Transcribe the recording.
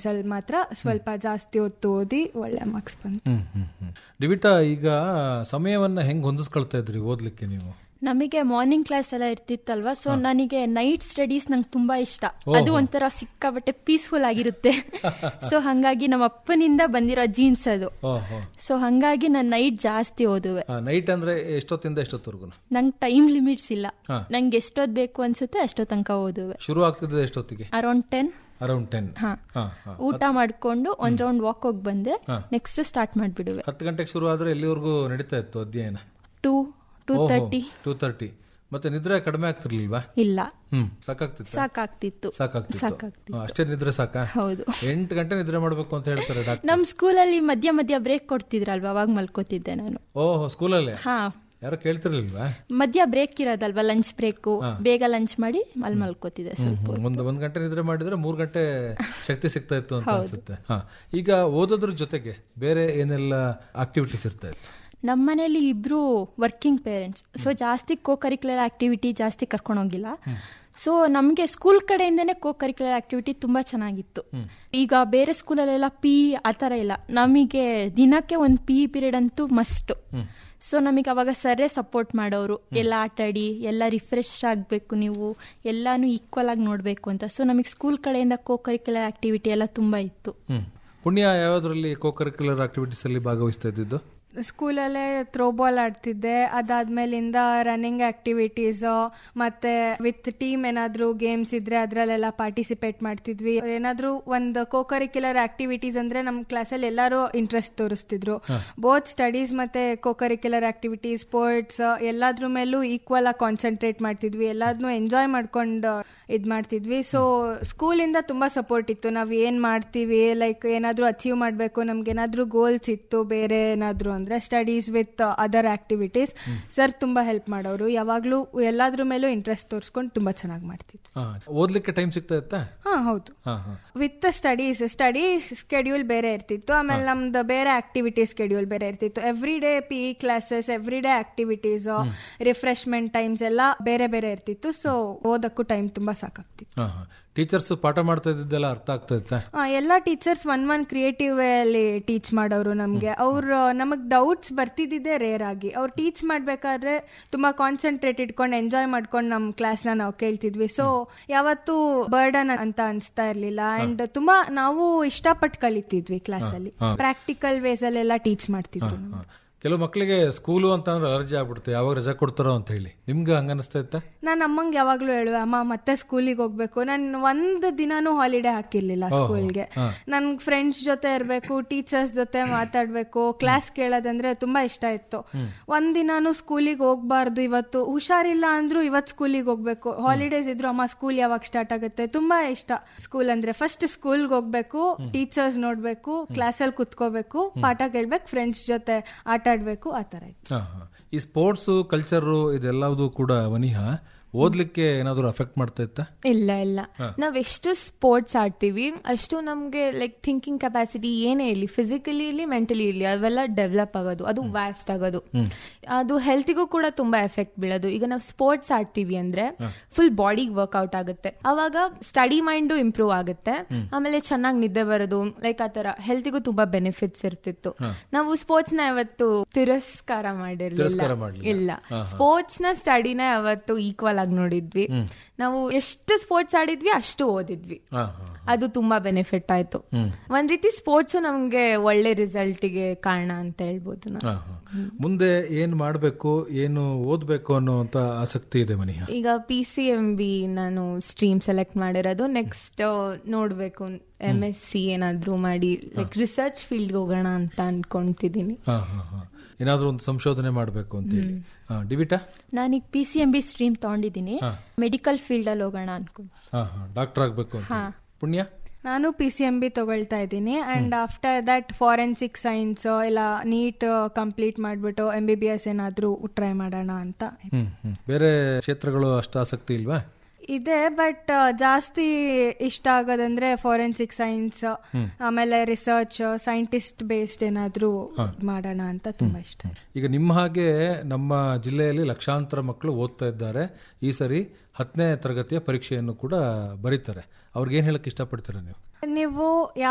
Subjects ಅಲ್ಲಿ ಮಾತ್ರ ಸ್ವಲ್ಪ ಜಾಸ್ತಿ ಹೊತ್ತು ಓದಿ ಒಳ್ಳೆ ಮಾರ್ಕ್ಸ್ ಬಂತು ಹ್ಮ್ ಹ್ಮ್ ಹ್ಮ್ ಡಿವಿಟಾ ಈಗ ಸಮಯವನ್ನ ಹೆಂಗ್ ಹೊಂದಿಸ್ಕೊಳ್ತಾ ಇದ್ರಿ ಓದ್ಲಿಕ್ಕೆ ನೀವು ನಮಗೆ ಮಾರ್ನಿಂಗ್ ಕ್ಲಾಸ್ ಎಲ್ಲ ಇರ್ತಿತ್ತಲ್ವಾ ಸೊ ನನಗೆ ನೈಟ್ ಸ್ಟಡೀಸ್ ನಂಗೆ ತುಂಬಾ ಇಷ್ಟ ಅದು ಒಂಥರ ಸಿಕ್ಕಾಬಟ್ಟೆ ಪೀಸ್ಫುಲ್ ಆಗಿರುತ್ತೆ ಸೊ ಹಂಗಾಗಿ ನಮ್ಮ ಅಪ್ಪನಿಂದ ಬಂದಿರೋ ಜೀನ್ಸ್ ಅದು ಓಹೋ ಸೊ ಹಂಗಾಗಿ ನಾನು ನೈಟ್ ಜಾಸ್ತಿ ಓದುವೆ ನೈಟ್ ಅಂದ್ರೆ ಎಷ್ಟೊತ್ತಿಂದ ಎಷ್ಟೊತ್ತವರೆಗೂ ನಂಗೆ ಟೈಮ್ ಲಿಮಿಟ್ಸ್ ಇಲ್ಲ ಹಾ. ನಂಗೆ ಎಷ್ಟೊತ್ತು ಬೇಕು ಅನ್ಸುತ್ತೆ ಅಷ್ಟೋ ತನಕ ಓದುವೆ ಶುರು ಆಗ್ತಿದ್ದ ಎಷ್ಟೊತ್ತಿಗೆ ಅರೌಂಡ್ ಟೆನ್ ಅರೌಂಡ್ ಟೆನ್ ಹಾ ಊಟ ಮಾಡ್ಕೊಂಡು ಒಂದ್ ರೌಂಡ್ ವಾಕ್ ಹೋಗಿ ಬಂದ್ರೆ ನೆಕ್ಸ್ಟ್ ಸ್ಟಾರ್ಟ್ ಮಾಡ್ಬಿಡುವೆ ಹತ್ತು ಗಂಟೆಗೆ ಶುರು ಆದ್ರೆ ಎಲ್ಲಿವರೆಗೂ ನಡೀತಾ ಇತ್ತು ಅಧ್ಯಯನ two two thirty two thirty ಮತ್ತೆ ನಿದ್ರೆ ಕಡಿಮೆ ಆಗ್ತಿರ್ಲಿಲ್ವಾ ಇಲ್ಲ ಹ್ಮ್ ಸಾಕಾಗ್ತಿತ್ತು ಸಾಕಾಗ್ತಿತ್ತು ಸಾಕಾಗ್ತಿತ್ತು ಸಾಕಾಗ್ತಿತ್ತು ಹಾ, ಅಷ್ಟೇ ನಿದ್ರೆ ಸಾಕಾ ಹೌದು ಎಂಟು ಗಂಟೆ ನಿದ್ರೆ ಮಾಡ್ಬೇಕು ಅಂತ ಹೇಳ್ತಾರೆ ಡಾಕ್ಟರ್ ನಮ್ ಸ್ಕೂಲಲ್ಲಿ ಮಧ್ಯ ಮಧ್ಯ ಬ್ರೇಕ್ ಕೊಡ್ತಿದ್ರಲ್ವಾ ಅವಾಗ ಮಲ್ಕೋತಿದ್ದೆ ನಾನು ಓಹೋ ಸ್ಕೂಲಲ್ಲೇ ಹಾ ಯಾರೋ ಕೇಳ್ತಿರ್ಲಿಲ್ವಾ ಮಧ್ಯ ಬ್ರೇಕ್ ಇರೋದಲ್ವಾ ಲಂಚ್ ಬ್ರೇಕು ಬೇಗ ಲಂಚ್ ಮಾಡಿ ಅಲ್ಲಿ ಮಲ್ಕೋತಿದ್ದೆ ಸ್ವಲ್ಪ ಹ್ಮ್, ಒಂದ್ ಒಂದ್ ಗಂಟೆ ನಿದ್ರೆ ಮಾಡಿದ್ರೆ ಮೂರ್ ಗಂಟೆ ಶಕ್ತಿ ಸಿಗ್ತಾ ಇತ್ತು ಅಂತ ಅನ್ಸುತ್ತೆ ಹಾ ಈಗ ಓದೋದ್ರ ಜೊತೆಗೆ ಬೇರೆ ಏನೆಲ್ಲ ಆಕ್ಟಿವಿಟೀಸ್ ಇರ್ತಾ ಇತ್ತು ನಮ್ಮ ಮನೇಲಿ ಇಬ್ರು ವರ್ಕಿಂಗ್ ಪೇರೆಂಟ್ಸ್ ಸೊ ಜಾಸ್ತಿ ಕೋ ಕರಿಕ್ಯುಲರ್ ಆಕ್ಟಿವಿಟಿ ಜಾಸ್ತಿ ಕರ್ಕೊಂಡು ಹೋಗಿಲ್ಲ ಸೊ ನಮಗೆ ಸ್ಕೂಲ್ ಕಡೆಯಿಂದನೇ ಕೋ ಕರಿಕ್ಯುಲರ್ ಆಕ್ಟಿವಿಟಿ ತುಂಬಾ ಚೆನ್ನಾಗಿತ್ತು ಈಗ ಬೇರೆ ಸ್ಕೂಲಲ್ಲೆಲ್ಲ ಪಿ ಆ ಥರ ಇಲ್ಲ ನಮಗೆ ದಿನಕ್ಕೆ ಒಂದು ಪಿ ಪೀರಿಯಡ್ ಅಂತೂ ಮಸ್ಟ್ ಸೊ ನಮಗೆ ಅವಾಗ ಸರ್ರೇ ಸಪೋರ್ಟ್ ಮಾಡೋರು ಎಲ್ಲ ಆಟಾಡಿ ಎಲ್ಲ ರಿಫ್ರೆಶ್ ಆಗಬೇಕು ನೀವು ಎಲ್ಲಾನು ಈಕ್ವಲ್ ಆಗಿ ನೋಡಬೇಕು ಅಂತ ಸೊ ನಮಗೆ ಸ್ಕೂಲ್ ಕಡೆಯಿಂದ ಕೋ ಕರಿಕ್ಯುಲರ್ ಆಕ್ಟಿವಿಟಿ ಎಲ್ಲ ತುಂಬಾ ಇತ್ತು ಹ್ಮ್ ಪುಣ್ಯ ಯಾವ್ದ್ರಲ್ಲಿ ಕೋ ಕರಿಕ್ಯುಲರ್ ಆಕ್ಟಿವಿಟೀಸ್ ಅಲ್ಲಿ ಭಾಗವಹಿಸ್ತಾ ಇದ್ದಿದ್ದು ಸ್ಕೂಲಲ್ಲೇ ಥ್ರೋಬಾಲ್ ಆಡ್ತಿದ್ದೆ ಅದಾದ್ಮೇಲಿಂದ ರನ್ನಿಂಗ್ ಆಕ್ಟಿವಿಟೀಸ್ ಮತ್ತೆ ವಿತ್ ಟೀಮ್ ಏನಾದ್ರೂ ಗೇಮ್ಸ್ ಇದ್ರೆ ಅದ್ರಲ್ಲೆಲ್ಲ ಪಾರ್ಟಿಸಿಪೇಟ್ ಮಾಡ್ತಿದ್ವಿ ಏನಾದ್ರೂ ಒಂದು ಕೋಕರಿಕ್ಯುಲರ್ ಆಕ್ಟಿವಿಟೀಸ್ ಅಂದ್ರೆ ನಮ್ ಕ್ಲಾಸಲ್ಲಿ ಎಲ್ಲರೂ ಇಂಟ್ರೆಸ್ಟ್ ತೋರಿಸ್ತಿದ್ರು ಬೋತ್ ಸ್ಟಡೀಸ್ ಮತ್ತೆ ಕೋಕರಿಕ್ಯುಲರ್ ಆಕ್ಟಿವಿಟೀಸ್ ಸ್ಪೋರ್ಟ್ಸ್ ಎಲ್ಲಾದ್ರ ಮೇಲೂ ಈಕ್ವಲ್ ಆಗಿ ಕಾನ್ಸಂಟ್ರೇಟ್ ಮಾಡ್ತಿದ್ವಿ ಎಲ್ಲಾದ್ನೂ ಎಂಜಾಯ್ ಮಾಡ್ಕೊಂಡು ಇದ್ ಮಾಡ್ತಿದ್ವಿ ಸೊ ಸ್ಕೂಲಿಂದ ತುಂಬಾ ಸಪೋರ್ಟ್ ಇತ್ತು ನಾವ್ ಏನ್ ಮಾಡ್ತೀವಿ ಲೈಕ್ ಏನಾದ್ರೂ ಅಚೀವ್ ಮಾಡ್ಬೇಕು ನಮ್ಗೆ ಏನಾದ್ರೂ ಗೋಲ್ಸ್ ಇತ್ತು ಬೇರೆ ಏನಾದ್ರೂ ಅಂದ್ರೆ studies with other activities sir ತುಂಬಾ ಹೆಲ್ಪ್ ಮಾಡೋರು ಯಾವಾಗ್ಲೂ ಎಲ್ಲಾದ್ರ ಮೇಲೂ ಇಂಟ್ರೆಸ್ಟ್ ತೋರಿಸ್ಕೊಂಡು ತುಂಬಾ ಚೆನ್ನಾಗಿ ಮಾಡ್ತಿದ್ವಿ ಹಾ ಓದ್ಲಿಕ್ಕೆ ಟೈಮ್ ಸಿಗ್ತಾ ಇತ್ತಾ ಹಾ ಹೌದು ಹಾ ಹಾ ವಿತ್ ಸ್ಟಡೀಸ್ ಸ್ಟಡಿ ಸ್ಕೆಡ್ಯೂಲ್ ಬೇರೆ ಇರ್ತಿತ್ತು ಆಮೇಲೆ ನಮ್ದು ಬೇರೆ ಆಕ್ಟಿವಿಟಿ ಸ್ಕೆಡ್ಯೂಲ್ ಬೇರೆ ಇರ್ತಿತ್ತು every day P E classes every day activities refreshment times ಎಲ್ಲ ಬೇರೆ ಬೇರೆ ಇರ್ತಿತ್ತು ಸೊ ಓದಕ್ಕೂ ಟೈಮ್ ತುಂಬಾ ಸಾಕಾಗ್ತಿತ್ತು ಹಾ ಹಾ ಟೀಚರ್ಸ್ ಪಾಠ ಮಾಡ್ತಾ ಇದ್ದಿದ್ದೆಲ್ಲ ಅರ್ಥ ಆಗ್ತಾ ಇತ್ತಾ ಆ, ಎಲ್ಲ teachers one one creative way ಅಲ್ಲಿ ಟೀಚ್ ಮಾಡೋರು ನಮ್ಗೆ ಅವ್ರು ನಮಗ್ ಡೌಟ್ಸ್ ಬರ್ತಿದ್ದಿದ್ದೆ ರೇರ್ ಆಗಿ ಅವ್ರು ಟೀಚ್ ಮಾಡ್ಬೇಕಾದ್ರೆ ತುಂಬಾ ಕಾನ್ಸಂಟ್ರೇಟ್ ಇಟ್ಕೊಂಡು ಎಂಜಾಯ್ ಮಾಡ್ಕೊಂಡು ನಮ್ ಕ್ಲಾಸ್ ನ ನಾವು ಕೇಳ್ತಿದ್ವಿ ಸೊ ಯಾವತ್ತೂ ಬರ್ಡನ್ ಅಂತ ಅನ್ಸ್ತಾ ಇರ್ಲಿಲ್ಲ ಅಂಡ್ ತುಂಬಾ ನಾವು ಇಷ್ಟಪಟ್ಟು ಕಲಿತಿದ್ವಿ ಕ್ಲಾಸ್ ಅಲ್ಲಿ ಪ್ರಾಕ್ಟಿಕಲ್ ವೇಸ್ ಅಲ್ಲೆಲ್ಲ ಟೀಚ್ ಮಾಡ್ತಿದ್ರು ಹಾ. ಕೆಲವು ಮಕ್ಕಳಿಗೆ ಸ್ಕೂಲು ಅಂತ ಅಂದ್ರೆ ಅಲರ್ಜಿ ಆಗ್ಬಿಡುತ್ತೆ ಯಾವಾಗ ರಜಾ ಕೊಡ್ತಾರೋ ಅಂತ ಹೇಳಿ ನಿಮ್ಗೆ ಹಂಗನಿಸ್ತಾ ಇತ್ತಾ ನಾನು ಅಮ್ಮಂಗೆ ಯಾವಾಗ್ಲೂ ಹೇಳುವೆ ಅಮ್ಮ ಮತ್ತೆ ಸ್ಕೂಲಿಗೆ ಹೋಗ್ಬೇಕು ನಾನು ಒಂದ್ ದಿನಾನು ಹಾಲಿಡೇ ಹಾಕಿರ್ಲಿಲ್ಲ ಸ್ಕೂಲ್ಗೆ ನನ್ ಫ್ರೆಂಡ್ಸ್ ಜೊತೆ ಇರ್ಬೇಕು ಟೀಚರ್ಸ್ ಜೊತೆ ಮಾತಾಡ್ಬೇಕು ಕ್ಲಾಸ್ ಕೇಳೋದಂದ್ರೆ ತುಂಬಾ ಇಷ್ಟ ಇತ್ತು ಒಂದ್ ದಿನಾನು ಸ್ಕೂಲಿಗೆ ಹೋಗ್ಬಾರ್ದು ಇವತ್ತು ಹುಷಾರಿಲ್ಲ ಅಂದ್ರೂ ಇವತ್ ಸ್ಕೂಲಿಗೆ ಹೋಗ್ಬೇಕು ಹಾಲಿಡೇಸ್ ಇದ್ರು ಅಮ್ಮ ಸ್ಕೂಲ್ ಯಾವಾಗ ಸ್ಟಾರ್ಟ್ ಆಗುತ್ತೆ ತುಂಬಾ ಇಷ್ಟ ಸ್ಕೂಲ್ ಅಂದ್ರೆ ಫಸ್ಟ್ ಸ್ಕೂಲ್ಗೆ ಹೋಗ್ಬೇಕು ಟೀಚರ್ಸ್ ನೋಡ್ಬೇಕು ಕ್ಲಾಸಲ್ಲಿ ಕುತ್ಕೋಬೇಕು ಪಾಠ ಕೇಳ್ಬೇಕು ಫ್ರೆಂಡ್ಸ್ ಜೊತೆ ಆಟ ಆಡ್ಬೇಕು ಆ ತರ ಇತ್ತು ಹಾ ಹಾ ಈ ಸ್ಪೋರ್ಟ್ಸ್ ಕಲ್ಚರ್ ಇದೆಲ್ಲವೂ ಕೂಡ ವನಿಹ ಓದ್ಲಿಕ್ಕೆ ಏನಾದ್ರು ಅಫೆಕ್ಟ್ ಮಾಡ್ತಾ ಇತ್ತಾ ಇಲ್ಲ ಇಲ್ಲ ನಾವ್ ಎಷ್ಟು ಸ್ಪೋರ್ಟ್ಸ್ ಆಡ್ತೀವಿ ಅಷ್ಟು ನಮ್ಗೆ ಲೈಕ್ ಥಿಂಕಿಂಗ್ ಕೆಪಾಸಿಟಿ ಏನೇ ಇರಲಿ ಫಿಸಿಕಲಿ ಇರಲಿ ಮೆಂಟಲಿ ಇರಲಿ ಅವೆಲ್ಲ ಡೆವಲಪ್ ಆಗೋದು ಅದು ವ್ಯಾಸ್ಟ್ ಆಗೋದು ಅದು ಹೆಲ್ತಿಗೂ ಕೂಡ ತುಂಬಾ ಎಫೆಕ್ಟ್ ಬೀಳೋದು ಈಗ ನಾವು ಸ್ಪೋರ್ಟ್ಸ್ ಆಡ್ತೀವಿ ಅಂದ್ರೆ ಫುಲ್ ಬಾಡಿಗೆ ವರ್ಕ್ಔಟ್ ಆಗುತ್ತೆ ಅವಾಗ ಸ್ಟಡಿ ಮೈಂಡು ಇಂಪ್ರೂವ್ ಆಗುತ್ತೆ ಆಮೇಲೆ ಚೆನ್ನಾಗಿ ನಿದ್ದೆ ಬರೋದು ಲೈಕ್ ಆ ತರ ಹೆಲ್ತಿಗೂ ತುಂಬಾ ಬೆನಿಫಿಟ್ಸ್ ಇರ್ತಿತ್ತು ನಾವು ಸ್ಪೋರ್ಟ್ಸ್ ನ ಯಾವತ್ತು ತಿರಸ್ಕಾರ ಮಾಡಿರ್ಲಿಲ್ಲ ತಿರಸ್ಕಾರ ಮಾಡ್ಲಿಲ್ಲ. ಇಲ್ಲ ಸ್ಪೋರ್ಟ್ಸ್ ನ ಸ್ಟಡಿನ ಯಾವತ್ತು ಈಕ್ವಲ್ ಆಗಿ ನೋಡಿದ್ವಿ ನಾವು ಎಷ್ಟು ಸ್ಪೋರ್ಟ್ಸ್ ಆಡಿದ್ವಿ ಅಷ್ಟು ಓದಿದ್ವಿ ಹಾ ಹಾ ಅದು ತುಂಬಾ ಬೆನಿಫಿಟ್ ಆಯ್ತು ಒಂದ್ ರೀತಿ ಸ್ಪೋರ್ಟ್ಸ್ ನಮ್ಗೆ ಒಳ್ಳೆ ರಿಸಲ್ಟ್ ಗೆ ಕಾರಣ ಅಂತ ಹೇಳ್ಬೋದು ನಾವು ಹಾ, ಹಾ. ಮುಂದೆ ಏನ್ ಮಾಡ್ಬೇಕು ಏನು ಓದ್ಬೇಕು ಅನ್ನೋಂತ ಆಸಕ್ತಿ ಇದೆ ಮನಿಹ ಈಗ ಪಿ ಸಿ ಎಂ ಬಿ ನಾನು ಸ್ಟ್ರೀಮ್ ಸೆಲೆಕ್ಟ್ ಮಾಡಿರೋದು ನೆಕ್ಸ್ಟ್ ನೋಡ್ಬೇಕು ಎಂ ಎಸ್ ಸಿ ಏನಾದ್ರೂ ಮಾಡಿ ಲೈಕ್ ರಿಸರ್ಚ್ ಫೀಲ್ಡ್ ಹೋಗೋಣ ಅಂತ ಅನ್ಕೊಂತಿದೀನಿ ಹಾ ಹಾ ಹಾ ಏನಾದ್ರೂ ಒಂದು ಸಂಶೋಧನೆ ಮಾಡ್ಬೇಕು ಅಂತ ಹೇಳಿ ಹಾ ಡಿವಿಟಾ ನಾನೀಗ P C M B stream ತಗೊಂಡಿದ್ದೀನಿ ಮೆಡಿಕಲ್ ಫೀಲ್ಡ್ ಅಲ್ಲಿ ಹೋಗೋಣ ಅನ್ಕೊಂಡು ಹಾ ಹಾ ಡಾಕ್ಟರ್ ಆಗ್ಬೇಕು ಅಂತ ಹೇಳಿ. ಪುಣ್ಯ ನಾನು ಪಿ ಸಿ ಎಂ ಬಿ ತಗೊಳ್ತಾ ಇದ್ದೀನಿ and after that forensic science ಇಲ್ಲ ನೀಟ್ ಕಂಪ್ಲೀಟ್ ಮಾಡ್ಬಿಟ್ಟು ಎಂ ಬಿ ಬಿ ಎಸ್ ಏನಾದ್ರೂ ಟ್ರೈ ಮಾಡೋಣ ಅಂತ ಹ್ಮ್ ಹ್ಮ್ ಬೇರೆ ಕ್ಷೇತ್ರಗಳು ಅಷ್ಟು ಆಸಕ್ತಿ ಇಲ್ವಾ ಇದೆ ಬಟ್ ಜಾಸ್ತಿ ಇಷ್ಟ ಆಗೋದಂದ್ರೆ ಫಾರೆನ್ಸಿಕ್ ಸೈನ್ಸ್ ಆಮೇಲೆ ರಿಸರ್ಚ್ ಸೈಂಟಿಸ್ಟ್ ಬೇಸ್ಡ್ ಏನಾದ್ರೂ ಮಾಡೋಣ ಅಂತ ತುಂಬಾ ಇಷ್ಟ ಈಗ ನಿಮ್ಮ ಹಾಗೆ ನಮ್ಮ ಜಿಲ್ಲೆಯಲ್ಲಿ ಲಕ್ಷಾಂತರ ಮಕ್ಕಳು ಓದ್ತಾ ಇದ್ದಾರೆ ಈ ಸರಿ ಹತ್ತನೇ ತರಗತಿಯ ಪರೀಕ್ಷೆಯನ್ನು ಕೂಡ ಬರೀತಾರೆ ಅವ್ರಿಗೆ ಏನ್ ಹೇಳಕ್ ಇಷ್ಟಪಡ್ತೀರಾ ನೀವು ನೀವು